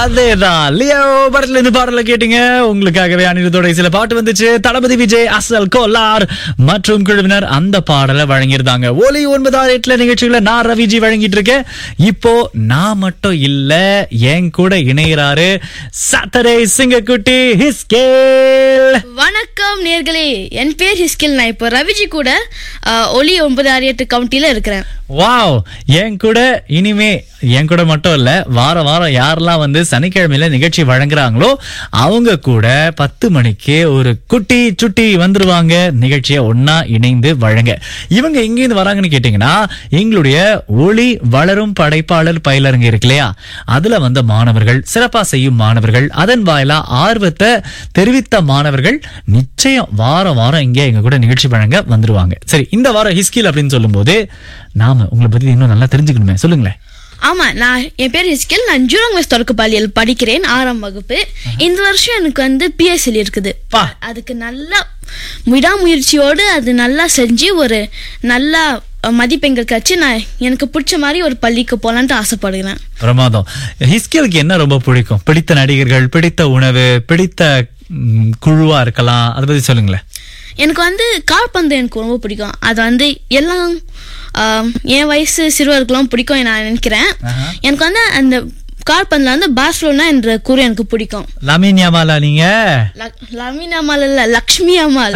அதேதான் லியோ படத்துல இருந்து பாடல கேட்டீங்க உங்களுக்காகவே அனிருத்தோட சில பாட்டு வந்துச்சு தளபதி விஜய் அசல் கோலார் மற்றும் குழுவினர் அந்த பாடலை வழங்கியிருந்தாங்க ஒலி ஒன்பதாறு எட்டுல நிகழ்ச்சிகளை நான் ரவிஜி வழங்கிட்டு இருக்கேன் இப்போ நான் மட்டும் இல்ல என் கூட இணைகிறாரு சாட்டர்டே சிங்கக்குட்டி ஹிஸ்கேல் வணக்கம் நேர்களே என் பேர் ஹிஸ்கில் நான் இப்போ ரவிஜி கூட அஹ், ஒலி ஒன்பது ஆறு எட்டு கவுண்டில இருக்கிறேன் வாவ் என் கூட இனிமே என் கூட மட்டும் இல்ல வார வாரம் யாரெல்லாம் வந்து சனிக்கிழமையில நிகழ்ச்சி வழங்குறாங்களோ அவங்க கூட பத்து மணிக்கு ஒரு குட்டி சுட்டி வந்துருவாங்க நிகழ்ச்சியை ஒன்னா இணைந்து வழங்க இவங்க எங்கேருந்து வராங்கன்னு கேட்டீங்கன்னா எங்களுடைய ஒளி வளரும் படைப்பாளர் பயிலரங்கு இருக்கு இல்லையா அதுல வந்த மாணவர்கள் சிறப்பா செய்யும் மாணவர்கள் அதன் வாயிலா ஆர்வத்தை தெரிவித்த மாணவர்கள் நிச்சயம் வாரம் வாரம் இங்கே எங்க கூட நிகழ்ச்சி வழங்க வந்துருவாங்க சரி இந்த வாரம் ஹிஸ்கில் அப்படின்னு சொல்லும்போது நாம உங்களை பத்தி இன்னும் நல்லா தெரிஞ்சுக்கணுமே சொல்லுங்களேன் ஆமா நான் என் பேர் ஹிஸ்கில் நான் ஜூராங் வெஸ்ட் தொடக்க பள்ளியில் படிக்கிறேன் ஆறாம் வகுப்பு இந்த வருஷம் எனக்கு வந்து பிஎஸ்எல் இருக்குது பா. அதுக்கு நல்லா விடாமுயற்சியோடு அது நல்லா செஞ்சு ஒரு நல்ல மதிப்பெண்கள் கட்சி நான் எனக்கு பிடிச்ச மாதிரி ஒரு பள்ளிக்கு போலான்ட்டு ஆசைப்படுகிறேன் பிரமாதம் ஹிஸ்கிலுக்கு என்ன ரொம்ப பிடிக்கும் பிடித்த நடிகர்கள் பிடித்த உணவு பிடித்த ம், குழுவா இருக்கலாம் அதை பத்தி சொல்லுங்களேன் எனக்கு வந்து கால்பந்து எனக்கு ரொம்ப பிடிக்கும் அது வந்து எல்லாம் ஆம், என் வயசு சிறுவர்களும் பிடிக்கும் நான் நினைக்கிறேன் ஆஹா. எனக்கு வந்து அந்த கால்பந்துல வந்து பார்சலோனா என்ற கூறு எனக்கு பிடிக்கும் லமீன் யமாலா நீங்க லக்- லமீன் அம்மாள் இல்ல லக்ஷ்மி அம்மாள்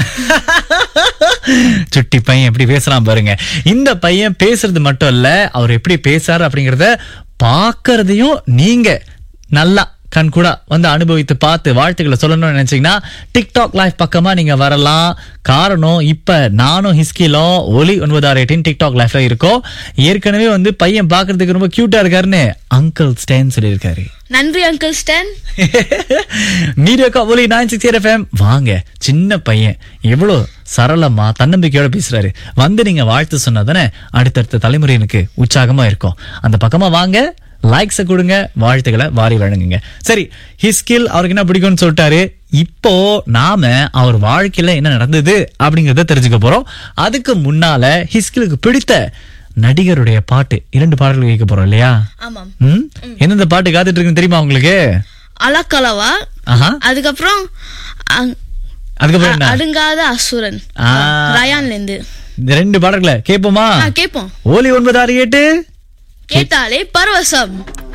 சுட்டி பையன் எப்படி பேசுறான் பாருங்க இந்த பையன் பேசுறது மட்டும் இல்ல அவர் எப்படி பேசுறாரு அப்படிங்கறத பாக்குறதையும் நீங்க நல்லா கண் கூட வந்து அனுபவித்து பார்த்து வாழ்த்துக்களை சொல்லணும்னு நினைச்சீங்கன்னா டிக்டாக் லைவ் பக்கமா நீங்க வரலாம் காரணம் இப்ப நானும் ஹிஸ்கிலும் ஒலி ஒன்பதாறு எட்டின் டிக்டாக் லைஃப்ல இருக்கோம் ஏற்கனவே வந்து பையன் பாக்குறதுக்கு ரொம்ப கியூட்டா இருக்காருன்னு அங்கிள் ஸ்டேன் சொல்லியிருக்காரு நன்றி அங்கிள் ஸ்டன் மீடியா ஒலி நைன் சிக்ஸ் எஃப்எம் வாங்க சின்ன பையன் எவ்வளவு சரளமா தன்னம்பிக்கையோட பேசுறாரு வந்து நீங்க வாழ்த்து சொன்னாதானே அடுத்தடுத்த தலைமுறையினுக்கு உற்சாகமா இருக்கும் அந்த பக்கமா வாங்க லைக்ஸ கொடுங்க வாழ்த்துக்களை வாரி வழங்குங்க சரி ஹிஸ்கில் அவருக்கு என்ன பிடிக்கும்னு சொல்லிட்டாரு இப்போ நாம அவர் வாழ்க்கையில என்ன நடந்தது அப்படிங்கறத தெரிஞ்சுக்க போறோம் அதுக்கு முன்னால ஹிஸ்கிலுக்கு பிடித்த நடிகருடைய பாட்டு இரண்டு பாடல்கள் கேட்க போறோம் இல்லையா ஆமாம் ம் எந்தெந்த பாட்டு காத்துட்டு இருக்குன்னு தெரியுமா உங்களுக்கு அலக்கலவா ஆஹா அதுக்கப்புறம் அங்- அதுக்கப்புறம் என்ன அடுங்காத அசுரன் ஆ. ரயான்ல இருந்து இந்த ரெண்டு பாடல்களை கேட்போமா ஆ, கேட்போம் ஓலி ஒன்பது ஆறு எட்டு கேட்டாலே பரவசம்